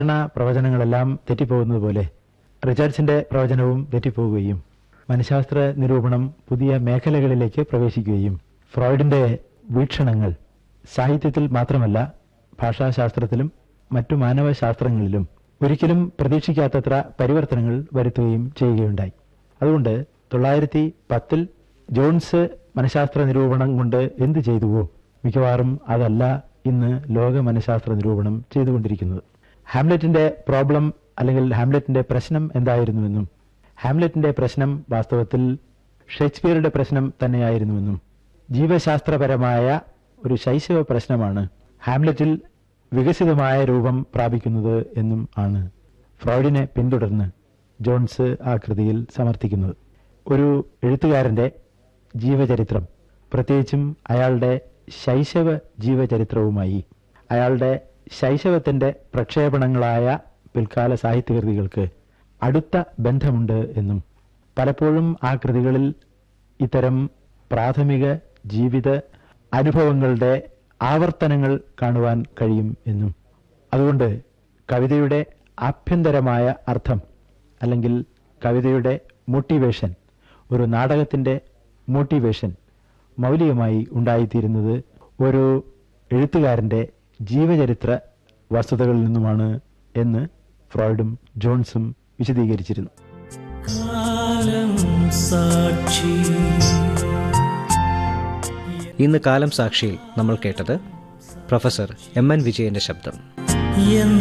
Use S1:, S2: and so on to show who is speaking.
S1: ഭരണ പ്രവചനങ്ങളെല്ലാം തെറ്റിപ്പോകുന്നത് പോലെ റിച്ചാർഡ്സിന്റെ പ്രവചനവും തെറ്റിപ്പോവുകയും മനഃശാസ്ത്ര നിരൂപണം പുതിയ മേഖലകളിലേക്ക് പ്രവേശിക്കുകയും ഫ്രോയിഡിന്റെ വീക്ഷണങ്ങൾ സാഹിത്യത്തിൽ മാത്രമല്ല ഭാഷാശാസ്ത്രത്തിലും മറ്റു മാനവശാസ്ത്രങ്ങളിലും ഒരിക്കലും പ്രതീക്ഷിക്കാത്തത്ര പരിവർത്തനങ്ങൾ വരുത്തുകയും ചെയ്യുകയുണ്ടായി അതുകൊണ്ട് തൊള്ളായിരത്തി പത്തിൽ ജോൺസ് മനഃശാസ്ത്ര നിരൂപണം കൊണ്ട് എന്ത് ചെയ്തുവോ മിക്കവാറും അതല്ല ഇന്ന് ലോക മനഃശാസ്ത്ര നിരൂപണം ചെയ്തുകൊണ്ടിരിക്കുന്നത് ഹാംലെറ്റിന്റെ പ്രോബ്ലം അല്ലെങ്കിൽ ഹാംലെറ്റിന്റെ പ്രശ്നം എന്തായിരുന്നുവെന്നും ഹാംലെറ്റിന്റെ പ്രശ്നം വാസ്തവത്തിൽ ഷേക്സ്പിയറുടെ പ്രശ്നം തന്നെയായിരുന്നുവെന്നും ജീവശാസ്ത്രപരമായ ഒരു ശൈശവ പ്രശ്നമാണ് ഹാംലെറ്റിൽ വികസിതമായ രൂപം പ്രാപിക്കുന്നത് എന്നും ആണ് ഫ്രോയിഡിനെ പിന്തുടർന്ന് ജോൺസ് ആ കൃതിയിൽ സമർത്ഥിക്കുന്നത് ഒരു എഴുത്തുകാരന്റെ ജീവചരിത്രം പ്രത്യേകിച്ചും അയാളുടെ ശൈശവ ജീവചരിത്രവുമായി അയാളുടെ ശൈശവത്തിന്റെ പ്രക്ഷേപണങ്ങളായ പിൽക്കാല സാഹിത്യകൃതികൾക്ക് അടുത്ത ബന്ധമുണ്ട് എന്നും പലപ്പോഴും ആ കൃതികളിൽ ഇത്തരം പ്രാഥമിക ജീവിത അനുഭവങ്ങളുടെ ആവർത്തനങ്ങൾ കാണുവാൻ കഴിയും എന്നും അതുകൊണ്ട് കവിതയുടെ ആഭ്യന്തരമായ അർത്ഥം അല്ലെങ്കിൽ കവിതയുടെ മോട്ടിവേഷൻ ഒരു നാടകത്തിന്റെ മോട്ടിവേഷൻ മൗലികമായി ഉണ്ടായിത്തീരുന്നത് ഒരു എഴുത്തുകാരന്റെ ജീവചരിത്ര വസ്തുതകളിൽ നിന്നുമാണ് എന്ന് ഫ്രോയിഡും ജോൺസും വിശദീകരിച്ചിരുന്നു
S2: കാലം സാക്ഷി
S3: ഇന്ന് കാലം സാക്ഷിയിൽ നമ്മൾ കേട്ടത് പ്രൊഫസർ എം എൻ വിജയന്റെ ശബ്ദം
S2: എന്ന്